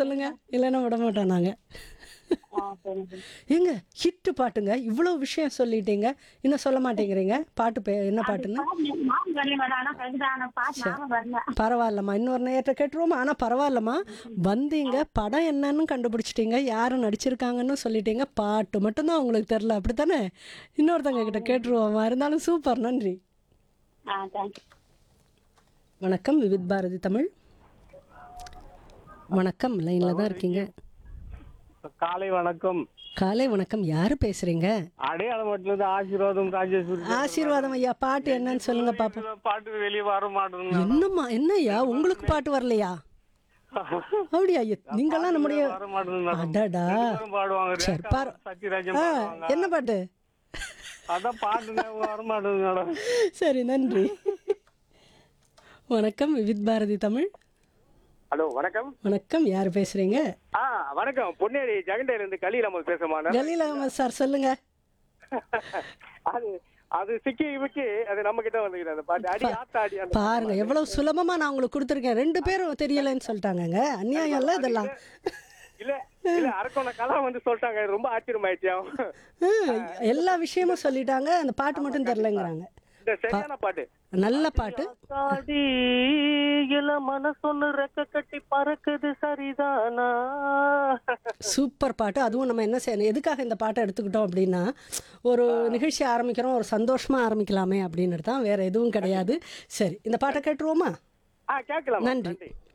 சொல்லுங்க இல்லைன்னா விட மாட்டோம் நாங்க ஆ சரிங்க ஏங்க ஹிட்டு பாட்டுங்க இவ்வளோ விஷயம் சொல்லிட்டீங்க இன்னும் சொல்ல மாட்டேங்கிறீங்க பாட்டு பே என்ன பாட்டுன்னு நான் வரல மேடம் ஆனா கவிதான பாட்டு நானும் வரல பரவாயில்லம்மா இன்னொரு நேரத்தை கேட்டுருவோமா ஆனால் பரவாயில்லம்மா வந்தீங்க படம் என்னன்னு கண்டுபிடிச்சிட்டீங்க யாரும் நடிச்சிருக்காங்கன்னு சொல்லிட்டீங்க பாட்டு மட்டும்தான் உங்களுக்கு தெரில அப்படித்தானே இன்னொருத்தங்க கிட்ட கேட்டுருவோமா இருந்தாலும் சூப்பர் நன்றி ஆ தேங்க்யூ வணக்கம் விவித் பாரதி தமிழ் வணக்கம் லைனில் தான் இருக்கீங்க காலை வணக்கம் காலை வணக்கம் யார் பேசுறீங்க அடையாளம் மட்டும் ஆசீர்வாதம் ராஜேஸ்வரி ஆசீர்வாதம் ஐயா பாட்டு என்னன்னு சொல்லுங்க பாப்போம் பாட்டு வெளியே வர மாட்டேங்குது என்னம்மா என்னய்யா உங்களுக்கு பாட்டு வரலையா அப்படியா ஐயா நீங்கெல்லாம் நம்முடைய வர மாட்டேங்குது அடடா மேடம் பாடுவாங்க சரி ரேகா பாரு சத்யராஜன் ஆ பாடுவாங்க என்ன பாட்டு அதான் பாட்டு ஞாபகம் வர மாட்டேங்குது மேடம் சரி நன்றி வணக்கம் விவித் பாரதி தமிழ் ஹலோ வணக்கம் வணக்கம் யார் பேசுறீங்க ஆ வணக்கம் பொன்னேரி ஜெகண்டையில இருந்து கலீல் அமர் பேசுறமான ஜலீல் அகமது சார் சொல்லுங்க அது அது சிக்கி விக்கி அது நம்ம கிட்ட வந்துக்கிற அந்த பாட்டு அடி ஆத்தா அடி அந்த பாருங்க எவ்வளவு சுலபமா நான் உங்களுக்கு கொடுத்துருக்கேன் ரெண்டு பேரும் தெரியலன்னு சொல்லிட்டாங்கங்க அநியாயம் இல்ல இதெல்லாம் இல்ல இல்ல அரக்கோண கலா வந்து சொல்லிட்டாங்க ரொம்ப ஆச்சரியமாயிடுச்சு ஹம், எல்லா விஷயமும் சொல்லிட்டாங்க அந்த பாட்டு மட்டும் தெரிலங்கிறாங்க இந்த சரியான பாட்டு நல்ல பாட்டு காடி இள மனசொன்னு ரெக்க கட்டி பறக்குது சரிதானா சூப்பர் பாட்டு அதுவும் நம்ம என்ன செய்யணும் எதுக்காக இந்த பாட்டை எடுத்துக்கிட்டோம் அப்படின்னா ஒரு நிகழ்ச்சி ஆரம்பிக்கிறோம் ஒரு சந்தோஷமா ஆரம்பிக்கலாமே அப்படின்னு தான் வேற எதுவும் கிடையாது சரி இந்த பாட்டை கேட்டுருவோமா ஆ கேட்கலாம் நன்றி